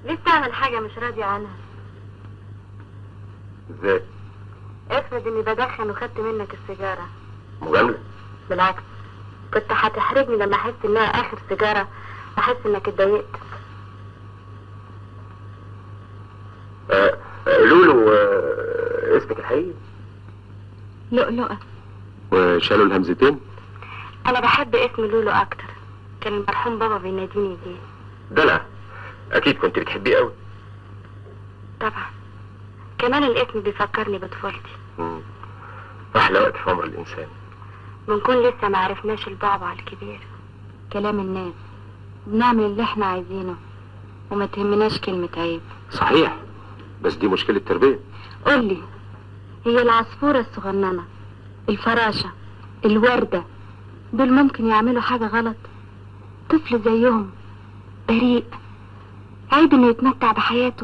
ليه تعمل حاجة مش راضي عنها ازاي افرض اني بدخن وخدت منك السيجارة مجامله بالعكس كنت هتحرجني لما احس انها اخر سيجارة احس انك اتضايقت آه آه، لولو آه اسمك الحقيقي لؤلؤة وشالوا الهمزتين انا بحب اسم لولو اكتر كان المرحوم بابا بيناديني بيه دلع اكيد كنت بتحبيه قوي طبعا كمان الاسم بيفكرني بطفولتي مم. احلى وقت في عمر الانسان بنكون لسه ما عرفناش البعبع الكبير كلام الناس بنعمل اللي احنا عايزينه وما تهمناش كلمة عيب صحيح بس دي مشكله تربيه قولي هي العصفورة الصغننة الفراشة الوردة دول ممكن يعملوا حاجة غلط طفل زيهم بريء عيب انه يتمتع بحياته